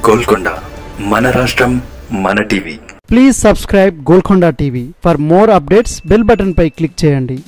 గోల్కొండ మన రాష్ట్రం మన TV please subscribe Golconda TV for more updates bell button పై క్లిక్ చేయండి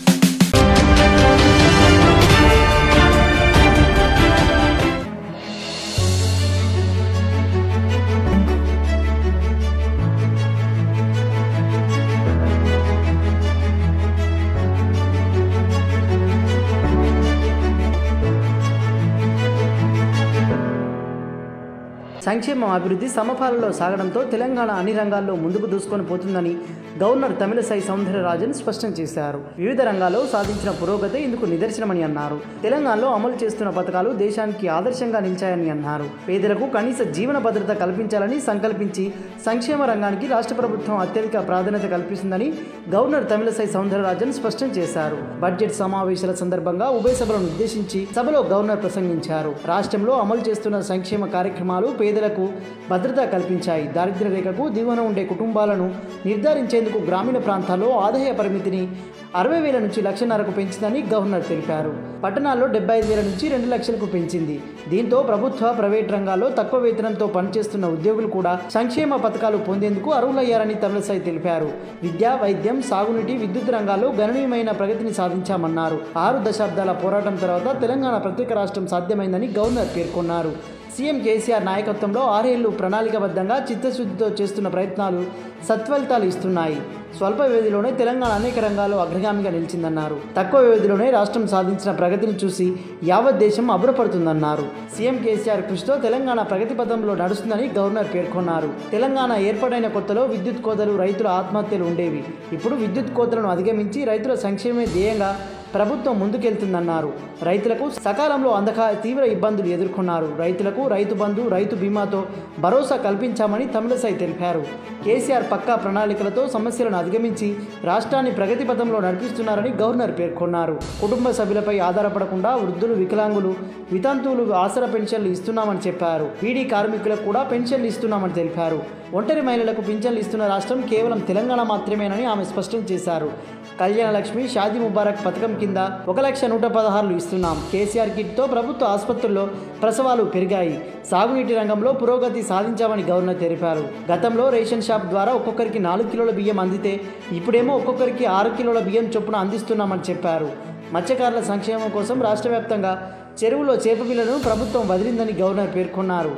సంక్షేమం అభివృద్ధి సమపాలలో సాగడంతో తెలంగాణ అన్ని రంగాల్లో ముందుకు దూసుకొని పోతుందని గవర్నర్ తమిళసై సౌందరరాజన్ స్పష్టం చేశారు వివిధ రంగాల్లో సాధించిన పురోగతి ఇందుకు నిదర్శనమని అన్నారు తెలంగాణలో అమలు చేస్తున్న పథకాలు దేశానికి ఆదర్శంగా నిలిచాయని అన్నారు పేదలకు కనీస జీవన భద్రత కల్పించాలని సంకల్పించి సంక్షేమ రంగానికి రాష్ట్ర ప్రభుత్వం అత్యధిక ప్రాధాన్యత కల్పిస్తుందని గవర్నర్ తమిళసై సౌందరరాజన్ స్పష్టం చేశారు బడ్జెట్ సమావేశాల సందర్భంగా ఉభయ సభలను ఉద్దేశించి సభలో గవర్నర్ ప్రసంగించారు రాష్ట్రంలో అమలు చేస్తున్న సంక్షేమ కార్యక్రమాలు పేదలకు భద్రత కల్పించాయి దారిద్ర్య రేఖకు దిగువన ఉండే కుటుంబాలను నిర్ధారించేందుకు గ్రామీణ ప్రాంతాల్లో ఆదాయ పరిమితిని అరవై వేల నుంచి లక్షన్నరకు పెంచిందని గవర్నర్ తెలిపారు పట్టణాల్లో డెబ్బై ఐదు వేల నుంచి రెండు లక్షలకు పెంచింది దీంతో ప్రభుత్వ ప్రైవేట్ రంగాల్లో తక్కువ వేతనంతో పనిచేస్తున్న ఉద్యోగులు కూడా సంక్షేమ పథకాలు పొందేందుకు అర్హులయ్యారని తమిళసాయి తెలిపారు విద్య వైద్యం సాగునీటి విద్యుత్ రంగాల్లో గణనీయమైన ప్రగతిని సాధించామన్నారు ఆరు దశాబ్దాల పోరాటం తర్వాత తెలంగాణ ప్రత్యేక రాష్ట్రం సాధ్యమైందని గవర్నర్ పేర్కొన్నారు సీఎం కేసీఆర్ నాయకత్వంలో ఆరేళ్లు ప్రణాళికబద్ధంగా చిత్తశుద్ధితో చేస్తున్న ప్రయత్నాలు సత్ఫలితాలు ఇస్తున్నాయి స్వల్ప వ్యవధిలోనే తెలంగాణ అనేక రంగాల్లో అగ్రగామిగా నిలిచిందన్నారు తక్కువ వ్యవధిలోనే రాష్ట్రం సాధించిన ప్రగతిని చూసి యావత్ దేశం అబ్బురపడుతుందన్నారు సీఎం కేసీఆర్ కృషితో తెలంగాణ ప్రగతి పథంలో నడుస్తుందని గవర్నర్ పేర్కొన్నారు తెలంగాణ ఏర్పాటైన కొత్తలో విద్యుత్ కోతలు రైతుల ఆత్మహత్యలు ఉండేవి ఇప్పుడు విద్యుత్ కోతలను అధిగమించి రైతుల సంక్షేమే ధ్యేయంగా ప్రభుత్వం ముందుకెళ్తుందన్నారు రైతులకు సకాలంలో అందక తీవ్ర ఇబ్బందులు ఎదుర్కొన్నారు రైతులకు రైతు బంధు రైతు బీమాతో భరోసా కల్పించామని తమిళసై తెలిపారు కేసీఆర్ పక్కా ప్రణాళికలతో సమస్యలను అధిగమించి రాష్ట్రాన్ని ప్రగతి పథంలో నడిపిస్తున్నారని గవర్నర్ పేర్కొన్నారు కుటుంబ సభ్యులపై ఆధారపడకుండా వృద్ధులు వికలాంగులు వితంతువులు ఆసరా పెన్షన్లు ఇస్తున్నామని చెప్పారు బీడీ కార్మికులకు కూడా పెన్షన్లు ఇస్తున్నామని తెలిపారు ఒంటరి మహిళలకు పింఛన్లు ఇస్తున్న రాష్ట్రం కేవలం తెలంగాణ మాత్రమేనని ఆమె స్పష్టం చేశారు కళ్యాణ లక్ష్మి షాదీ ముబారక్ పథకం కింద ఒక లక్ష నూట పదహారులు ఇస్తున్నాం కేసీఆర్ కిట్తో ప్రభుత్వ ఆసుపత్రుల్లో ప్రసవాలు పెరిగాయి సాగునీటి రంగంలో పురోగతి సాధించామని గవర్నర్ తెలిపారు గతంలో రేషన్ షాప్ ద్వారా ఒక్కొక్కరికి నాలుగు కిలోల బియ్యం అందితే ఇప్పుడేమో ఒక్కొక్కరికి ఆరు కిలోల బియ్యం చొప్పున అందిస్తున్నామని చెప్పారు మత్స్యకారుల సంక్షేమం కోసం రాష్ట్ర వ్యాప్తంగా చెరువులో చేప పిల్లను ప్రభుత్వం వదిలిందని గవర్నర్ పేర్కొన్నారు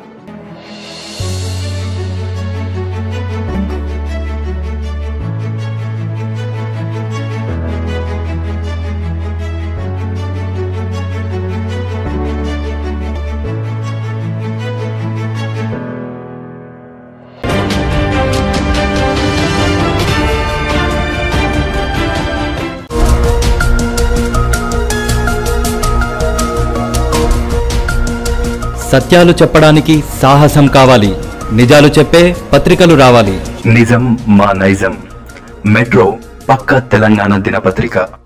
సత్యాలు చెప్పడానికి సాహసం కావాలి నిజాలు చెప్పే పత్రికలు రావాలి నిజం మా నైజం మెట్రో పక్క తెలంగాణ దినపత్రిక